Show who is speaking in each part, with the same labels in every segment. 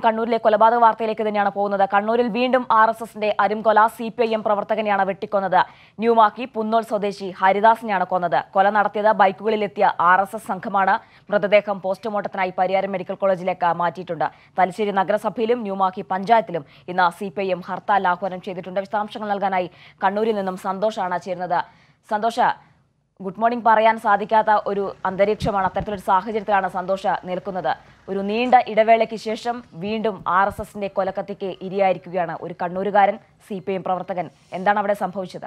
Speaker 1: കണ്ണൂരിലെ കൊലപാതക വാർത്തയിലേക്ക് തന്നെയാണ് പോകുന്നത് കണ്ണൂരിൽ വീണ്ടും ആർ എസ് എസിന്റെ അരുംകൊല സി പി ഐ എം പ്രവർത്തകനെയാണ് വെട്ടിക്കൊന്നത് ന്യൂമാക്കി പുന്നോൾ സ്വദേശി ഹരിദാസിനെയാണ് കൊന്നത് കൊല നടത്തിയത് ബൈക്കുകളിലെത്തിയ ആർ എസ് എസ് സംഘമാണ് മൃതദേഹം പോസ്റ്റ്മോർട്ടത്തിനായി പരിയാരം മെഡിക്കൽ കോളേജിലേക്ക് മാറ്റിയിട്ടുണ്ട് തലശ്ശേരി നഗരസഭയിലും ന്യൂമാക്കി പഞ്ചായത്തിലും ഇന്ന് C P I M hartal ആഹ്വാനം ചെയ്തിട്ടുണ്ട് വിശദാംശങ്ങൾ നൽകാനായി കണ്ണൂരിൽ നിന്നും സന്തോഷാണ് ചേരുന്നത് സന്തോഷ ഗുഡ് മോർണിംഗ് പറയാൻ സാധിക്കാത്ത ഒരു അന്തരീക്ഷമാണ് അത്തരത്തിലൊരു സാഹചര്യത്തിലാണ് സന്തോഷ നിൽക്കുന്നത് ഒരു നീണ്ട ഇടവേളയ്ക്ക് ശേഷം വീണ്ടും ആർ എസ് എസിന്റെ കൊലക്കത്തിക്ക് ഇരയായിരിക്കുകയാണ് ഒരു കണ്ണൂരുകാരൻ സി പി എം പ്രവർത്തകൻ എന്താണ് അവിടെ സംഭവിച്ചത്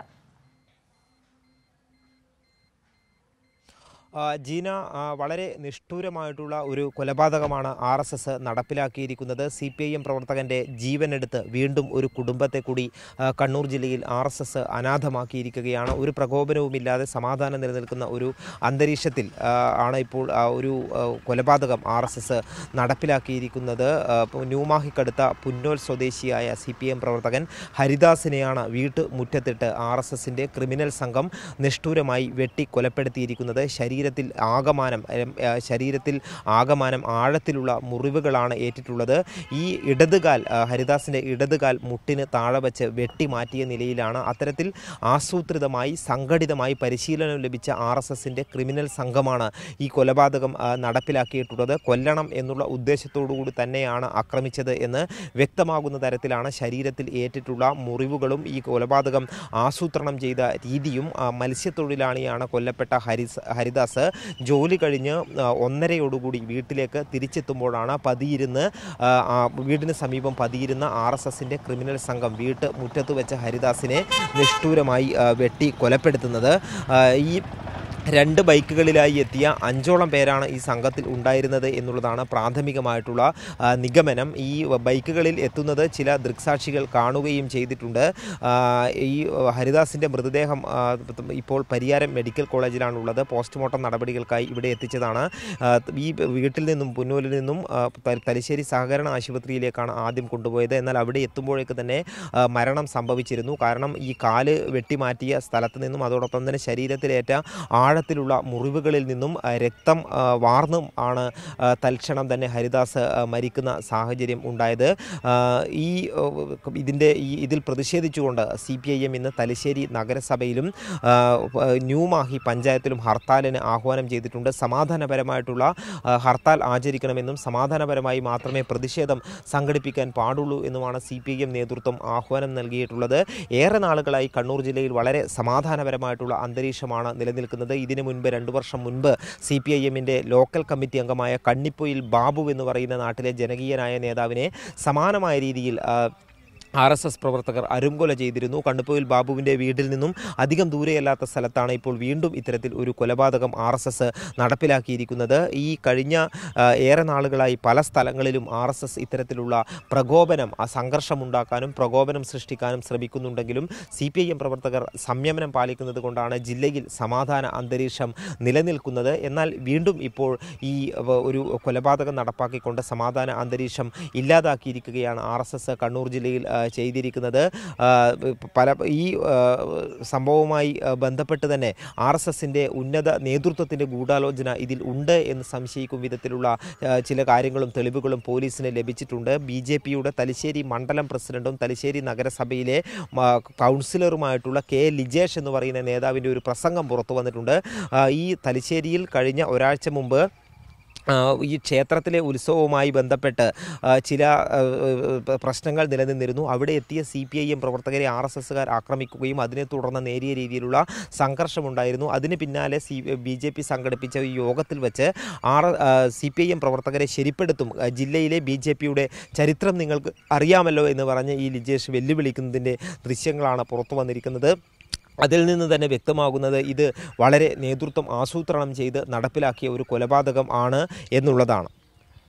Speaker 2: ആ, ജീന ആ, വളരെ നിഷ്ഠൂരമായിട്ടുള്ള ഒരു കൊലപാതകമാണ് ആർ എസ് എസ് നടപ്പിലാക്കിയിരിക്കുന്നത് സി പി ഐ എം പ്രവർത്തകൻ്റെ ജീവനെടുത്ത് വീണ്ടും ഒരു കുടുംബത്തെ കൂടി ആ, കണ്ണൂർ ജില്ലയിൽ ആർ എസ് എസ് അനാഥമാക്കിയിരിക്കുകയാണ് ഒരു പ്രകോപനവുമില്ലാതെ സമാധാനം നിലനിൽക്കുന്ന ഒരു അന്തരീക്ഷത്തിൽ ആ, ആണ് ഇപ്പോൾ ആ ഒരു ആ, കൊലപാതകം ആർ എസ് എസ് നടപ്പിലാക്കിയിരിക്കുന്നത് ആ, ഇപ്പോൾ ന്യൂമാഹിക്കടുത്ത പുന്നോൽ സ്വദേശിയായ സി പി എം പ്രവർത്തകൻ ഹരിദാസിനെയാണ് വീട്ടുമുറ്റത്തിട്ട് ആർ എസ് എസിൻ്റെ ക്രിമിനൽ സംഘം നിഷ്ഠൂരമായി വെട്ടി കൊലപ്പെടുത്തിയിരിക്കുന്നത് ശരീരത്തിൽ ആകമാനം എം, ആ, ശരീരത്തിൽ ആകമാനം ആഴത്തിലുള്ള മുറിവുകളാണ് ഏറ്റിട്ടുള്ളത് ഈ ഇടതുകാൽ ആ, ഹരിദാസിൻ്റെ ഇടതുകാൽ മുട്ടിന് താഴെ വെച്ച് വെട്ടി മാറ്റിയ നിലയിലാണ് അത്തരത്തിൽ ആസൂത്രിതമായി സംഘടിതമായി പരിശീലനം ലഭിച്ച ആർ എസ് എസിൻ്റെ ക്രിമിനൽ സംഘമാണ് ഈ കൊലപാതകം ആ, നടപ്പിലാക്കിയിട്ടുള്ളത് കൊല്ലണം എന്നുള്ള ഉദ്ദേശത്തോടുകൂടി തന്നെയാണ് ആക്രമിച്ചത് എന്ന് വ്യക്തമാകുന്ന തരത്തിലാണ് ശരീരത്തിൽ ഏറ്റിട്ടുള്ള മുറിവുകളും ഈ കൊലപാതകം ആസൂത്രണം ചെയ്ത രീതിയും ആ, മത്സ്യത്തൊഴിലാളിയാണ് കൊല്ലപ്പെട്ട ഹരിസ് ഹരിദാസ് ജോലി കഴിഞ്ഞ് ആ, ഒന്നരയോടുകൂടി വീട്ടിലേക്ക് തിരിച്ചെത്തുമ്പോഴാണ് പതിയിരുന്ന് ആ, ആ വീടിന് സമീപം പതിയിരുന്ന ആർ എസ് എസിൻ്റെ ക്രിമിനൽ സംഘം വീട്ട് മുറ്റത്ത് വെച്ച ഹരിദാസിനെ നിഷ്ഠൂരമായി ആ, വെട്ടി കൊലപ്പെടുത്തുന്നത് ആ, ഈ രണ്ട് ബൈക്കുകളിലായി എത്തിയ അഞ്ചോളം പേരാണ് ഈ സംഘത്തിൽ ഉണ്ടായിരുന്നത് എന്നുള്ളതാണ് പ്രാഥമികമായിട്ടുള്ള ആ, നിഗമനം ഈ ബൈക്കുകളിൽ എത്തുന്നത് ചില ദൃക്സാക്ഷികൾ കാണുകയും ചെയ്തിട്ടുണ്ട് ആ, ഈ ഹരിദാസിൻ്റെ മൃതദേഹം ആ, ഇപ്പോൾ പരിയാരം മെഡിക്കൽ കോളേജിലാണുള്ളത് പോസ്റ്റ്മോർട്ടം നടപടികൾക്കായി ഇവിടെ എത്തിച്ചതാണ് ആ, ഈ വീട്ടിൽ നിന്നും പുന്നൂരിൽ നിന്നും ആ, ത- തലശ്ശേരി സഹകരണ ആശുപത്രിയിലേക്കാണ് ആദ്യം കൊണ്ടുപോയത് എന്നാൽ അവിടെ എത്തുമ്പോഴേക്ക് തന്നെ ആ, മരണം സംഭവിച്ചിരുന്നു കാരണം ഈ കാല് വെട്ടിമാറ്റിയ സ്ഥലത്ത് നിന്നും അതോടൊപ്പം തന്നെ ശരീരത്തിലേറ്റ ആഴത്തിലുള്ള മുറിവുകളിൽ നിന്നും ആ, രക്തം ആ, വാർന്നും ആണ് ആ, തൽക്ഷണം തന്നെ ഹരിദാസ് ആ, മരിക്കുന്ന സാഹചര്യം ഉണ്ടായത് ആ, ഈ ആ, ഇതിൻ്റെ ഈ ഇതിൽ പ്രതിഷേധിച്ചുകൊണ്ട് സി പി ഐ എം ഇന്ന് തലശ്ശേരി നഗരസഭയിലും ആ, ന്യൂമാഹി പഞ്ചായത്തിലും ഹർത്താലിന് ആഹ്വാനം ചെയ്തിട്ടുണ്ട് സമാധാനപരമായിട്ടുള്ള ആ, ഹർത്താൽ ആചരിക്കണമെന്നും സമാധാനപരമായി മാത്രമേ പ്രതിഷേധം സംഘടിപ്പിക്കാൻ പാടുള്ളൂ എന്നുമാണ് സി പി ഐ എം നേതൃത്വം ആഹ്വാനം നൽകിയിട്ടുള്ളത് ഏറെ നാളുകളായി കണ്ണൂർ ജില്ലയിൽ വളരെ സമാധാനപരമായിട്ടുള്ള അന്തരീക്ഷമാണ് നിലനിൽക്കുന്നത് ഇതിനു മുൻപ് രണ്ടു വർഷം മുൻപ് സി പി ഐ എമ്മിൻ്റെ ലോക്കൽ കമ്മിറ്റി അംഗമായ കണ്ണിപ്പൊയിൽ ബാബു എന്ന് പറയുന്ന നാട്ടിലെ ജനകീയനായ നേതാവിനെ സമാനമായ രീതിയിൽ ആ, ആർ എസ് എസ് പ്രവർത്തകർ അരുംകൊല ചെയ്തിരുന്നു കണ്ണുപ്പോയിൽ ബാബുവിൻ്റെ വീട്ടിൽ നിന്നും അധികം ദൂരെയല്ലാത്ത സ്ഥലത്താണ് ഇപ്പോൾ വീണ്ടും ഇത്തരത്തിൽ ഒരു കൊലപാതകം ആർ എസ് എസ് നടപ്പിലാക്കിയിരിക്കുന്നത് ഈ കഴിഞ്ഞ ആ, ഏറെ നാളുകളായി പല സ്ഥലങ്ങളിലും ആർ എസ് എസ് ഇത്തരത്തിലുള്ള പ്രകോപനം ആ സംഘർഷമുണ്ടാക്കാനും പ്രകോപനം സൃഷ്ടിക്കാനും ശ്രമിക്കുന്നുണ്ടെങ്കിലും സി പി ഐ എം പ്രവർത്തകർ സംയമനം പാലിക്കുന്നത് കൊണ്ടാണ് ജില്ലയിൽ സമാധാന അന്തരീക്ഷം നിലനിൽക്കുന്നത് എന്നാൽ വീണ്ടും ഇപ്പോൾ ഈ വ- ഒരു കൊലപാതകം നടപ്പാക്കിക്കൊണ്ട് സമാധാന അന്തരീക്ഷം ഇല്ലാതാക്കിയിരിക്കുകയാണ് ആർ എസ് എസ് കണ്ണൂർ ജില്ലയിൽ ആ, ചെയ്തിരിക്കുന്നത് ആ, പല ഈ ആ, സംഭവവുമായി ആ, ബന്ധപ്പെട്ട് തന്നെ ആർ എസ് എസിൻ്റെ ഉന്നത നേതൃത്വത്തിൻ്റെ ഗൂഢാലോചന ഇതിൽ ഉണ്ട് എന്ന് സംശയിക്കും വിധത്തിലുള്ള ആ, ചില കാര്യങ്ങളും തെളിവുകളും പോലീസിന് ലഭിച്ചിട്ടുണ്ട് ബി ജെ പിയുടെ തലശ്ശേരി മണ്ഡലം പ്രസിഡന്റും തലശ്ശേരി നഗരസഭയിലെ ആ, കൗൺസിലറുമായിട്ടുള്ള കെ ലിജേഷ് എന്ന് പറയുന്ന നേതാവിൻ്റെ ഒരു പ്രസംഗം പുറത്തു വന്നിട്ടുണ്ട് ആ, ഈ തലശ്ശേരിയിൽ കഴിഞ്ഞ ഒരാഴ്ച മുമ്പ് ആ, ഈ ക്ഷേത്രത്തിലെ ഉത്സവവുമായി ബന്ധപ്പെട്ട് ആ, ചില ആ, ആ, പ്രശ്നങ്ങൾ നിലനിന്നിരുന്നു അവിടെ എത്തിയ സി പി ഐ എം പ്രവർത്തകരെ ആർ എസ് എസ്സുകാർ ആക്രമിക്കുകയും അതിനെ തുടർന്ന് നേരിയ രീതിയിലുള്ള സംഘർഷമുണ്ടായിരുന്നു അതിന് പിന്നാലെ സി ബി ജെ പി സംഘടിപ്പിച്ച ഈ യോഗത്തിൽ വെച്ച് R C P I M പ്രവർത്തകരെ ശരിപ്പെടുത്തും ആ, ജില്ലയിലെ ബി ജെ പിയുടെ ചരിത്രം നിങ്ങൾക്ക് അറിയാമല്ലോ എന്ന് പറഞ്ഞ് ഈ ലിജേഷ് വെല്ലുവിളിക്കുന്നതിൻ്റെ ദൃശ്യങ്ങളാണ് പുറത്തു വന്നിരിക്കുന്നത് അതിൽ നിന്ന് തന്നെ വ്യക്തമാകുന്നത് ഇത് വളരെ നേതൃത്വം ആസൂത്രണം ചെയ്ത് നടപ്പിലാക്കിയ ഒരു കൊലപാതകം ആണ് എന്നുള്ളതാണ്